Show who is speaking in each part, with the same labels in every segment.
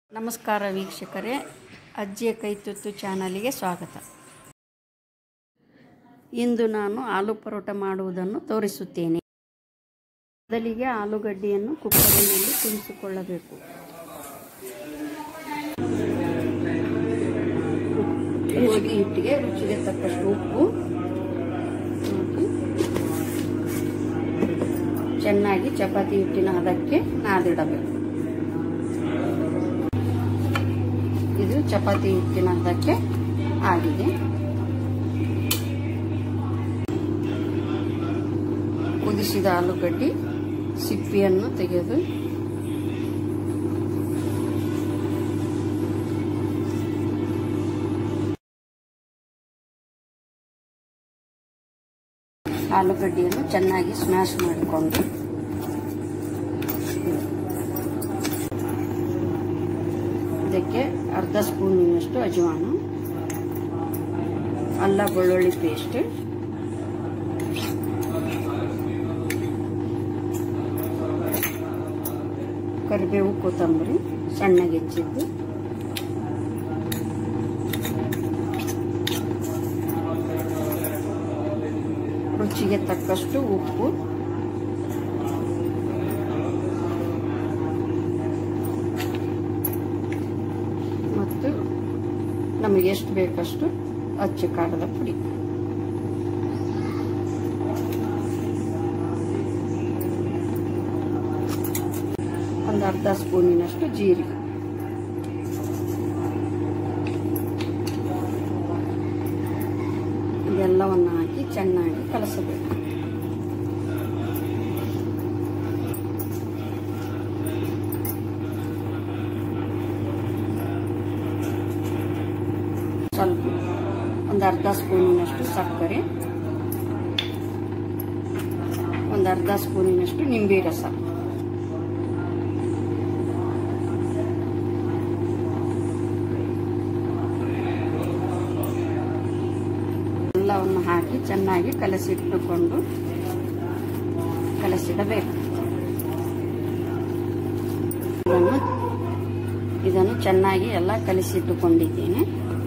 Speaker 1: ನಮಸ್ಕಾರ ವೀಕ್ಷಕರೇ ಅಜ್ಜಿಯ ಕೈತುತ್ತು ಚಾನಲಿಗೆ ಸ್ವಾಗತ ಇಂದು ನಾನು ಆಲೂ ಪರೋಟ ಮಾಡುವುದನ್ನು ತೋರಿಸುತ್ತೇನೆ ಮೊದಲಿಗೆ ಆಲೂಗಡ್ಡೆಯನ್ನು ಕುಕ್ಕರಿನಲ್ಲಿ ಕುದಿಸಿಕೊಳ್ಳಬೇಕು ಗೋಧಿ ಹಿಟ್ಟಿಗೆ ರುಚಿಗೆ ತಕ್ಕಷ್ಟು ಉಪ್ಪು ಹಾಕಿ ಚೆನ್ನಾಗಿ ಚಪಾತಿ ಹಿಟ್ಟಿನ ಹದಕ್ಕೆ ನಾದಿಡಬೇಕು ಇದು ಚಪಾತಿ ಹಿಟ್ಟಿನ ಹದಕ್ಕೆ ಆಗಿದೆ ಕುದಿಸಿದ ಆಲೂಗಡ್ಡೆ ಸಿಪ್ಪಿಯನ್ನು ತೆಗೆದು ಆಲೂಗಡ್ಡೆಯನ್ನು ಚೆನ್ನಾಗಿ ಸ್ಮ್ಯಾಶ್ ಮಾಡಿಕೊಂಡು ಇದಕ್ಕೆ ಅರ್ಧ ಸ್ಪೂನಿನಷ್ಟು ಅಜವಾನು ಅಲ್ಲ ಬೆಳ್ಳುಳ್ಳಿ ಪೇಸ್ಟ್ ಕರಿಬೇವು ಕೊತ್ತಂಬರಿ ಸಣ್ಣಗೆ ಹೆಚ್ಚಿದ್ದು ರುಚಿಗೆ ತಕ್ಕಷ್ಟು ಉಪ್ಪು ಮತ್ತು ನಮಗೆ ಎಷ್ಟು ಬೇಕಷ್ಟು ಅಚ್ಚು ಖಾರದ ಪುಡಿ ಒಂದು ಅರ್ಧ ಸ್ಪೂನಿನಷ್ಟು ಜೀರಿಗೆ ಇದೆಲ್ಲವನ್ನು ಹಾಕಿ ಚೆನ್ನಾಗಿ ಕಲಸಬೇಕು ಸ್ವಲ್ಪ ಒಂದು ಅರ್ಧ ಸ್ಪೂನಿನಷ್ಟು ಸಕ್ಕರೆ ಒಂದು ಅರ್ಧ ಸ್ಪೂನಿನಷ್ಟು ನಿಂಬೆ ರಸ ಎಲ್ಲವನ್ನು ಹಾಕಿ ಚೆನ್ನಾಗಿ ಕಲಸಿಟ್ಟುಕೊಂಡು ಕಲಸಿಡಬೇಕು ಇದನ್ನು ಇದನ್ನು ಚೆನ್ನಾಗಿ ಎಲ್ಲ ಕಲಿಸಿಟ್ಟುಕೊಂಡಿದ್ದೇನೆ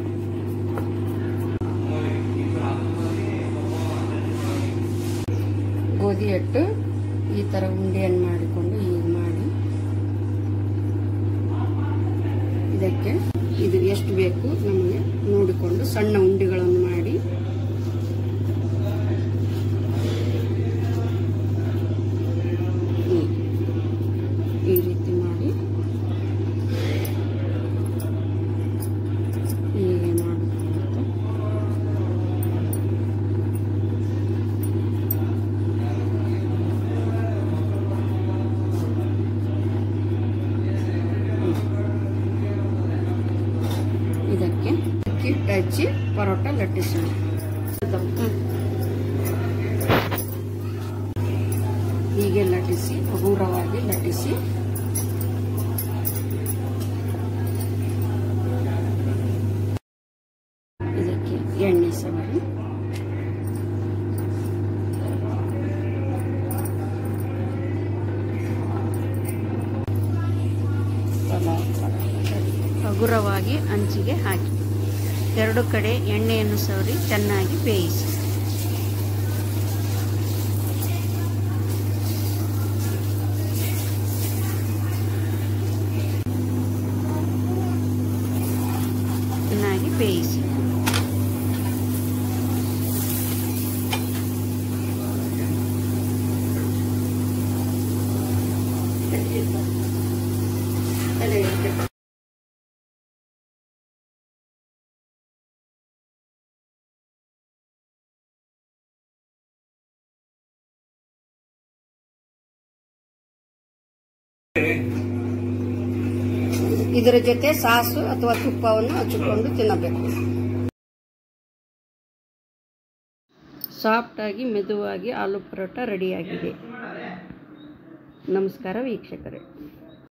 Speaker 1: ಗೋಧಿ ಹಿಟ್ಟು ಈ ಥರ ಉಂಡೆಯನ್ನು ಮಾಡಿಕೊಂಡು ಹೀಗೆ ಮಾಡಿ ಇದಕ್ಕೆ ಇದು ಎಷ್ಟು ಬೇಕು ನಮಗೆ ನೋಡಿಕೊಂಡು ಸಣ್ಣ ಉಂಡೆಗಳನ್ನು ಮಾಡಿ ಹೀಗೆ. ಈ ರೀತಿ ಮಾಡಿ ಹೀಗೆ ಮಾಡಬೇಕು ಇದಕ್ಕೆ ಕಿಟ್ ಹಚ್ಚಿ ಪರೋಟ ಲಟ್ಟಿಸೋಣ ಹೀಗೆ ಲಟ್ಟಿಸಿ ಹಗುರವಾಗಿ ಲಟ್ಟಿಸಿ ಇದಕ್ಕೆ ಎಣ್ಣೆ ಸವರಿ ಹಗುರವಾಗಿ ಅಂಚಿಗೆ ಹಾಕಿ ಎರಡು ಕಡೆ ಎಣ್ಣೆಯನ್ನು ಸವರಿ ಚೆನ್ನಾಗಿ ಬೇಯಿಸಿ ಚೆನ್ನಾಗಿ ಬೇಯಿಸಿ ಇದರ ಜೊತೆ ಸಾಸು ಅಥವಾ ತುಪ್ಪವನ್ನು ಹಚ್ಚಿಕೊಂಡು ತಿನ್ನಬೇಕು ಸಾಫ್ಟಾಗಿ ಮೆದುವಾಗಿ ಆಲೂ ಪರೋಟ ರೆಡಿಯಾಗಿದೆ ನಮಸ್ಕಾರ ವೀಕ್ಷಕರೇ